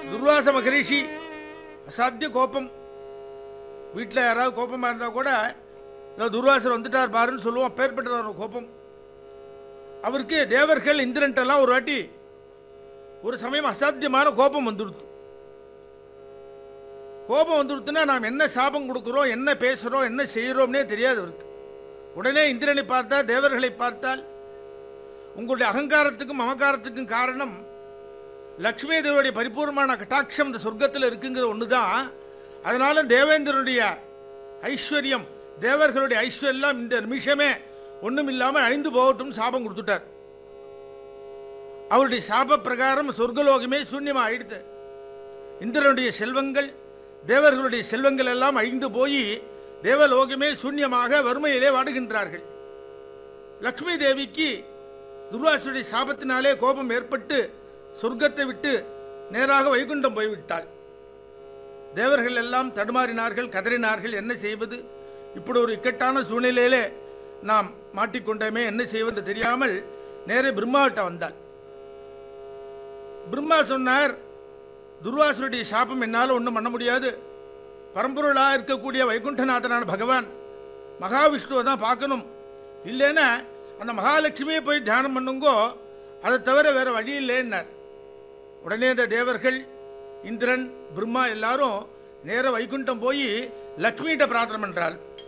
துர்வாச மகரிஷி அசாத்திய கோபம் வீட்டில் யாராவது கோபமாக இருந்தால் கூட இதோ துர்வாசர் வந்துட்டார் பாருன்னு சொல்லுவோம் அப்பேற்பட்ட ஒரு கோபம் அவருக்கு தேவர்கள் இந்திரன்ட்டெல்லாம் ஒரு வாட்டி ஒரு சமயம் அசாத்தியமான கோபம் வந்துடுத்து கோபம் வந்துடுத்துன்னா நாம் என்ன சாபம் கொடுக்குறோம் என்ன பேசுகிறோம் என்ன செய்கிறோம்னே தெரியாது அவருக்கு உடனே இந்திரனை பார்த்தால் தேவர்களை பார்த்தால் உங்களுடைய அகங்காரத்துக்கும் மமகாரத்துக்கும் காரணம் லக்ஷ்மி தேவருடைய பரிபூர்ணமான கட்டாட்சம் இந்த சொர்க்கத்தில் இருக்குங்கிற ஒன்று தான் அதனால தேவேந்திரனுடைய ஐஸ்வர்யம் தேவர்களுடைய ஐஸ்வர்யம் இந்த நிமிஷமே ஒன்றும் இல்லாமல் அழிந்து போகட்டும் சாபம் கொடுத்துட்டார் அவருடைய சாப பிரகாரம் சொர்க்கலோகமே சூன்யமாக ஆயிடுத்து இந்திரனுடைய செல்வங்கள் தேவர்களுடைய செல்வங்கள் எல்லாம் அழிந்து போய் தேவலோகமே சூன்யமாக வறுமையிலே வாடுகின்றார்கள் லக்ஷ்மி தேவிக்கு துர்வாசுடைய சாபத்தினாலே கோபம் ஏற்பட்டு சொர்க்கத்தை விட்டு நேராக வைகுண்டம் போய்விட்டாள் தேவர்கள் எல்லாம் தடுமாறினார்கள் கதறினார்கள் என்ன செய்வது இப்படி ஒரு இக்கட்டான சூழ்நிலையிலே நாம் மாட்டிக்கொண்டோமே என்ன செய்வது தெரியாமல் நேரே பிரம்மாவிட்ட வந்தாள் பிரம்மா சொன்னார் துர்வாசுடைய சாபம் என்னால் ஒன்றும் பண்ண முடியாது பரம்பொருளாக இருக்கக்கூடிய வைகுண்டநாதனான பகவான் மகாவிஷ்ணுவை தான் பார்க்கணும் இல்லைன்னா அந்த மகாலட்சுமியை போய் தியானம் பண்ணுங்கோ அதை தவிர வேற வழி இல்லைன்னார் உடனே இந்த தேவர்கள் இந்திரன் பிரம்மா எல்லாரும் நேர வைகுண்டம் போய் லக்ஷ்மிகிட்ட பிரார்த்தனை பண்றாள்